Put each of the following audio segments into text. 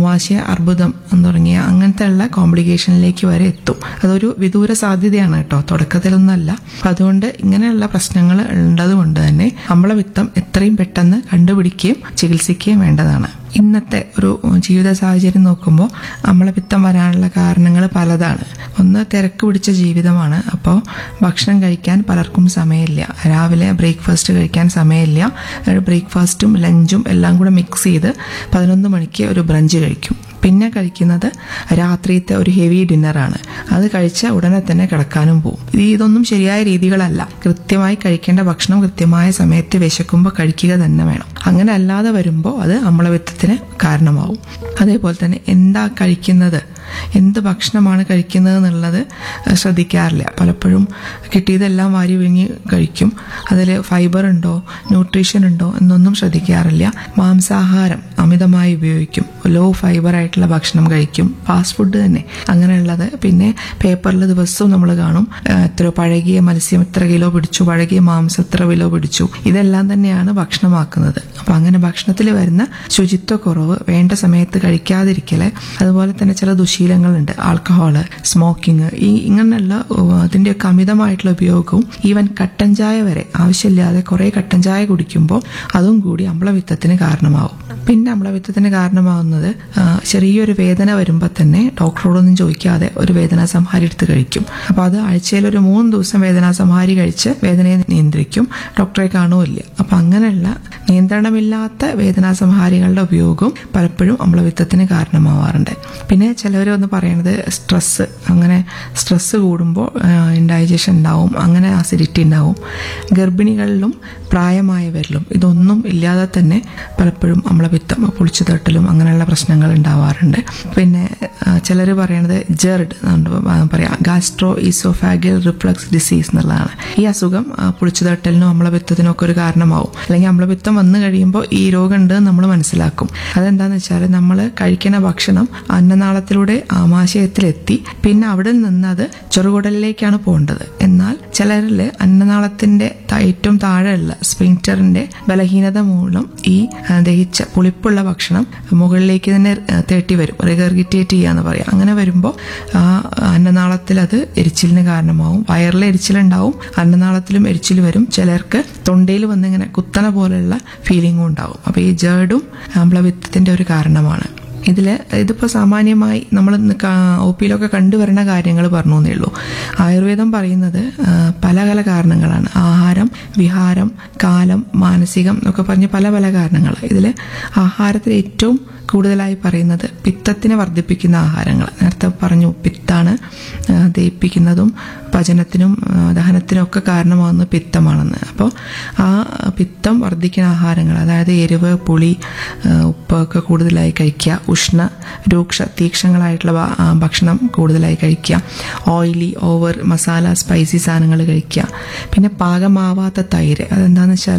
ആമാശയ അർബുദം എന്ന് തുടങ്ങിയ അങ്ങനത്തെ ഉള്ള കോംപ്ലിക്കേഷനിലേക്ക് വരെ എത്തും അതൊരു വിദൂര സാധ്യതയാണ് കേട്ടോ തുടക്കത്തിലൊന്നല്ല അപ്പൊ അതുകൊണ്ട് ഇങ്ങനെയുള്ള പ്രശ്നങ്ങൾ ഉള്ളതുകൊണ്ട് തന്നെ അമ്ലപിത്തം എത്രയും പെട്ടെന്ന് കണ്ടുപിടിക്കുകയും ചികിത്സിക്കുകയും വേണ്ടതാണ് ഇന്നത്തെ ഒരു ജീവിത സാഹചര്യം നോക്കുമ്പോൾ അമ്ലപിത്തം വരാനുള്ള കാരണങ്ങൾ പലതാണ് ഒന്ന് തിരക്ക് പിടിച്ച ജീവിതമാണ് അപ്പോൾ ഭക്ഷണം കഴിക്കാൻ പലർക്കും സമയമില്ല രാവിലെ ബ്രേക്ക്ഫാസ്റ്റ് കഴിക്കാൻ സമയമില്ല ബ്രേക്ക്ഫാസ്റ്റും ലഞ്ചും എല്ലാം കൂടെ മിക്സ് ചെയ്ത് പതിനൊന്ന് മണിക്ക് ഒരു ബ്രഞ്ച് കഴിക്കും പിന്നെ കഴിക്കുന്നത് രാത്രിയത്തെ ഒരു ഹെവി ഡിന്നറാണ് അത് കഴിച്ച ഉടനെ തന്നെ കിടക്കാനും പോകും ഇത് ഇതൊന്നും ശരിയായ രീതികളല്ല കൃത്യമായി കഴിക്കേണ്ട ഭക്ഷണം കൃത്യമായ സമയത്ത് വിശക്കുമ്പോൾ കഴിക്കുക തന്നെ വേണം അങ്ങനെ അല്ലാതെ വരുമ്പോൾ അത് അമ്ലപിത്തത്തിന് കാരണമാവും അതേപോലെ തന്നെ എന്താ കഴിക്കുന്നത് എന്ത് ഭക്ഷണമാണ് കഴിക്കുന്നത് എന്നുള്ളത് ശ്രദ്ധിക്കാറില്ല പലപ്പോഴും കിട്ടിയതെല്ലാം വാരി വിഴുങ്ങി കഴിക്കും അതിൽ ഫൈബർ ഉണ്ടോ ന്യൂട്രീഷൻ ഉണ്ടോ എന്നൊന്നും ശ്രദ്ധിക്കാറില്ല മാംസാഹാരം അമിതമായി ഉപയോഗിക്കും ലോ ഫൈബർ ആയിട്ടുള്ള ഭക്ഷണം കഴിക്കും ഫാസ്റ്റ് ഫുഡ് തന്നെ അങ്ങനെയുള്ളത് പിന്നെ പേപ്പറിൽ ദിവസവും നമ്മൾ കാണും ആ, എത്ര പഴകിയ മത്സ്യം ഇത്ര കിലോ പിടിച്ചു പഴകിയ മാംസം ഇത്ര കിലോ പിടിച്ചു ഇതെല്ലാം തന്നെയാണ് ഭക്ഷണമാക്കുന്നത് അപ്പൊ അങ്ങനെ ഭക്ഷണത്തിൽ വരുന്ന ശുചിത്വക്കുറവ് വേണ്ട സമയത്ത് കഴിക്കാതിരിക്കല് അതുപോലെ തന്നെ ചില ദുശീലങ്ങളുണ്ട് ആൽക്കഹോള് സ്മോക്കിംഗ് ഈ ഇങ്ങനെയുള്ള ഉം, അതിന്റെയൊക്കെ അമിതമായിട്ടുള്ള ഉപയോഗവും ഈവൻ കട്ടൻ ചായ വരെ ആവശ്യമില്ലാതെ കുറെ കട്ടൻ ചായ കുടിക്കുമ്പോൾ അതും കൂടി അമ്ലപിത്തത്തിന് കാരണമാവും പിന്നെ അമ്ലപിത്തത്തിന് കാരണമാവുന്നത് ആ, ചെറിയൊരു വേദന വരുമ്പോൾ തന്നെ ഡോക്ടറോടൊന്നും ചോദിക്കാതെ ഒരു വേദനാ സംഹാരി എടുത്ത് കഴിക്കും അപ്പൊ അത് ആഴ്ചയിൽ ഒരു മൂന്ന് ദിവസം വേദനാ സംഹാരി കഴിച്ച് വേദനയെ നിയന്ത്രിക്കും ഡോക്ടറെ കാണുമില്ല അപ്പൊ അങ്ങനെയുള്ള നിയന്ത്രണമില്ലാത്ത വേദനാ സംഹാരികളുടെ ഉപയോഗവും പലപ്പോഴും അമ്ലപിത്തത്തിന് കാരണമാവാറുണ്ട് പിന്നെ ചിലവർ ഒന്ന് പറയണത് സ്ട്രെസ് അങ്ങനെ സ്ട്രെസ് കൂടുമ്പോൾ ഇൻഡൈജഷൻ ഉണ്ടാവും അങ്ങനെ അസിഡിറ്റി ഉണ്ടാവും ഗർഭിണികളിലും പ്രായമായവരിലും ഇതൊന്നും ഇല്ലാതെ തന്നെ പലപ്പോഴും അമ്ലപിത്തം പൊളിച്ചു തട്ടലും അങ്ങനെയുള്ള പ്രശ്നങ്ങൾ ഉണ്ടാവാറുണ്ട് പിന്നെ ചിലർ പറയണത് ജെർഡ് പറയാം ഗാസ്ട്രോ ഈസോഫാഗൽ റിഫ്ലക്സ് ഡിസീസ് എന്നുള്ളതാണ് ഈ അസുഖം പൊളിച്ചു തട്ടലിനും അമ്ലപിത്തത്തിനും ഒക്കെ ഒരു കാരണമാവും അല്ലെങ്കിൽ അമ്ലപിത്തം വന്നു കഴിയുമ്പോൾ ഈ രോഗം ഉണ്ട് നമ്മൾ മനസ്സിലാക്കും അതെന്താന്ന് വെച്ചാൽ നമ്മൾ കഴിക്കുന്ന ഭക്ഷണം അന്നനാളത്തിലൂടെ ആമാശയത്തിലെത്തി പിന്നെ അവിടെ നിന്ന് അത് ചെറുകുടലിലേക്കാണ് പോകേണ്ടത് എന്നാൽ ചിലരിൽ അന്നനാളത്തിന്റെ ത- ഏറ്റവും താഴെയുള്ള സ്പിങ്റ്ററിന്റെ ബലഹീനത മൂലം ഈ ആ, ദഹിച്ച പുളിപ്പുള്ള ഭക്ഷണം മുകളിലേക്ക് തന്നെ ആ, തേട്ടി വരും റിഗർഗിറ്റേറ്റ് ചെയ്യാന്ന് പറയാം അങ്ങനെ വരുമ്പോൾ ആ അന്നനാളത്തിൽ അത് എരിച്ചിലിന് കാരണമാവും വയറിൽ എരിച്ചിലുണ്ടാവും അന്നനാളത്തിലും എരിച്ചിൽ വരും ചിലർക്ക് തൊണ്ടയിൽ വന്നിങ്ങനെ കുത്തണ പോലെയുള്ള ഫീലിംഗും ഉണ്ടാവും അപ്പൊ ഈ ജേർഡും അമ്ലപിത്തത്തിന്റെ ഒരു കാരണമാണ് ഇതിൽ ഇതിപ്പോൾ സാമാന്യമായി നമ്മൾ ഒ പിയിലൊക്കെ കണ്ടുവരുന്ന കാര്യങ്ങൾ പറഞ്ഞു എന്നേ ഉള്ളൂ ആയുർവേദം പറയുന്നത് ആ, പല പല കാരണങ്ങളാണ് ആഹാരം വിഹാരം കാലം മാനസികം എന്നൊക്കെ പറഞ്ഞ് പല പല കാരണങ്ങൾ ഇതിൽ ആഹാരത്തിൽ ഏറ്റവും കൂടുതലായി പറയുന്നത് പിത്തത്തിനെ വർദ്ധിപ്പിക്കുന്ന ആഹാരങ്ങൾ നേരത്തെ പറഞ്ഞു പിത്താണ് ആ, ദഹിപ്പിക്കുന്നതും പചനത്തിനും ആ, ദഹനത്തിനും ഒക്കെ കാരണമാകുന്നത് പിത്തമാണെന്ന് അപ്പോൾ ആ പിത്തം വർദ്ധിക്കുന്ന ആഹാരങ്ങൾ അതായത് എരിവ് പുളി ആ, ഉപ്പ് ഒക്കെ കൂടുതലായി കഴിക്കുക ഉഷ്ണ രൂക്ഷ തീക്ഷണങ്ങളായിട്ടുള്ള ഭ- ആ, ഭക്ഷണം കൂടുതലായി കഴിക്കുക ഓയിലി ഓവർ മസാല സ്പൈസി സാധനങ്ങൾ കഴിക്കുക പിന്നെ പാകമാവാത്ത തൈര് അതെന്താന്ന് വെച്ചാൽ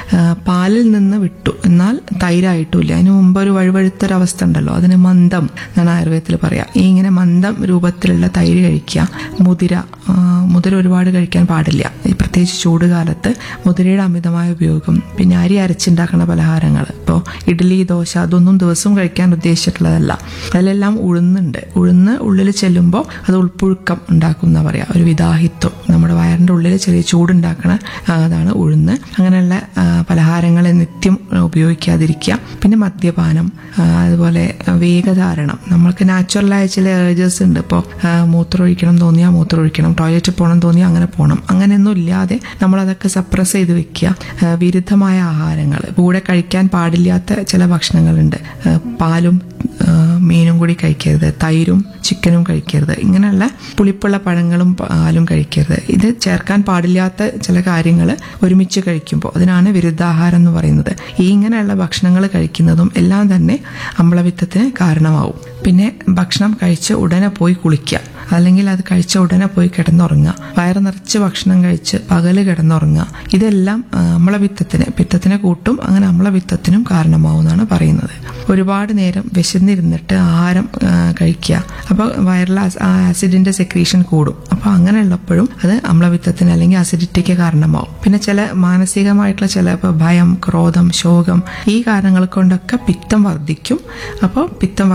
പാലിൽ നിന്ന് വിട്ടു എന്നാൽ തൈരായിട്ടില്ല അതിന് മുമ്പ് ഒരു വഴുവഴുത്തൊരവസ്ഥ ഉണ്ടല്ലോ അതിന് മന്ദം എന്നാണ് ആയുർവേദത്തിൽ പറയാം ഈ ഇങ്ങനെ മന്ദം രൂപത്തിലുള്ള തൈര് കഴിക്കുക മുതിര ആ, മുതിര ഒരുപാട് കഴിക്കാൻ പാടില്ല ഈ പ്രത്യേകിച്ച് ചൂടുകാലത്ത് മുതിരയുടെ അമിതമായ ഉപയോഗം പിന്നെ അരി അരച്ചുണ്ടാക്കുന്ന പലഹാരങ്ങൾ ഇപ്പോൾ ഇഡ്ഡലി ദോശ അതൊന്നും ദിവസവും കഴിക്കാൻ ഉദ്ദേശിച്ചിട്ടുള്ളതല്ല അതിലെല്ലാം ഉഴുന്നുണ്ട് ഉഴുന്ന് ഉള്ളിൽ ചെല്ലുമ്പോൾ അത് ഉൾപ്പുഴുക്കം ഉണ്ടാക്കും എന്നാ പറയാ ഒരു വിദാഹിത്വം നമ്മുടെ വയറിന്റെ ഉള്ളിൽ ചെറിയ ചൂടുണ്ടാക്കണ ആ, അതാണ് ഉഴുന്ന് അങ്ങനെയുള്ള ആ, പലഹാരങ്ങളെ നിത്യം ഉപയോഗിക്കാതിരിക്കുക പിന്നെ മദ്യപാനം ആ, അതുപോലെ വേഗധാരണം നമ്മൾക്ക് നാച്ചുറലായ ചില ഏർജസ് ഉണ്ട് ഇപ്പോൾ മൂത്രം ഒഴിക്കണം തോന്നിയാൽ മൂത്രം ഒഴിക്കണം ടോയ്ലറ്റിൽ പോകണം തോന്നിയാൽ അങ്ങനെ പോകണം അങ്ങനെയൊന്നും ഇല്ലാതെ നമ്മൾ അതൊക്കെ സപ്രസ് ചെയ്ത് വെക്കുക ആ, വിരുദ്ധമായ ആഹാരങ്ങൾ കൂടെ കഴിക്കാൻ പാടില്ലാത്ത ചില ഭക്ഷണങ്ങളുണ്ട് ആ, പാലും ആ, മീനും കൂടി കഴിക്കരുത് തൈരും ചിക്കനും കഴിക്കരുത് ഇങ്ങനെയുള്ള പുളിപ്പുള്ള പഴങ്ങളും പാലും കഴിക്കരുത് ഇത് ചേർക്കാൻ പാടില്ലാത്ത ചില കാര്യങ്ങൾ ഒരുമിച്ച് കഴിക്കുമ്പോൾ അതിനാണ് വിരുദ്ധാഹാരം എന്ന് പറയുന്നത് ഈ ഇങ്ങനെയുള്ള ഭക്ഷണങ്ങൾ കഴിക്കുന്നതും എല്ലാം തന്നെ അമ്ലപിത്തത്തിന് കാരണമാവും പിന്നെ ഭക്ഷണം കഴിച്ച് ഉടനെ പോയി കുളിക്കുക അല്ലെങ്കിൽ അത് കഴിച്ച ഉടനെ പോയി കിടന്നുറങ്ങുക വയറ് നിറച്ച് ഭക്ഷണം കഴിച്ച് പകല് കിടന്നുറങ്ങുക ഇതെല്ലാം ആ, അമ്ലപിത്തത്തിന് പിത്തത്തിനെ കൂട്ടും അങ്ങനെ അമ്ലപിത്തത്തിനും കാരണമാവുമെന്നാണ് പറയുന്നത് ഒരുപാട് നേരം വിശന്നിരുന്നിട്ട് ആഹാരം ആ, കഴിക്കുക അപ്പോൾ വയറിൽ ആസിഡിന്റെ സെക്രീഷൻ കൂടും അപ്പോൾ അങ്ങനെയുള്ളപ്പോഴും അത് അമ്ലപിത്തത്തിന് അല്ലെങ്കിൽ അസിഡിറ്റിക്ക് കാരണമാവും പിന്നെ ചില മാനസികമായിട്ടുള്ള ചില ഇപ്പൊ ഭയം ക്രോധം ശോകം ഈ കാരണങ്ങൾ കൊണ്ടൊക്കെ പിത്തം വർദ്ധിക്കും അപ്പോൾ പിത്തം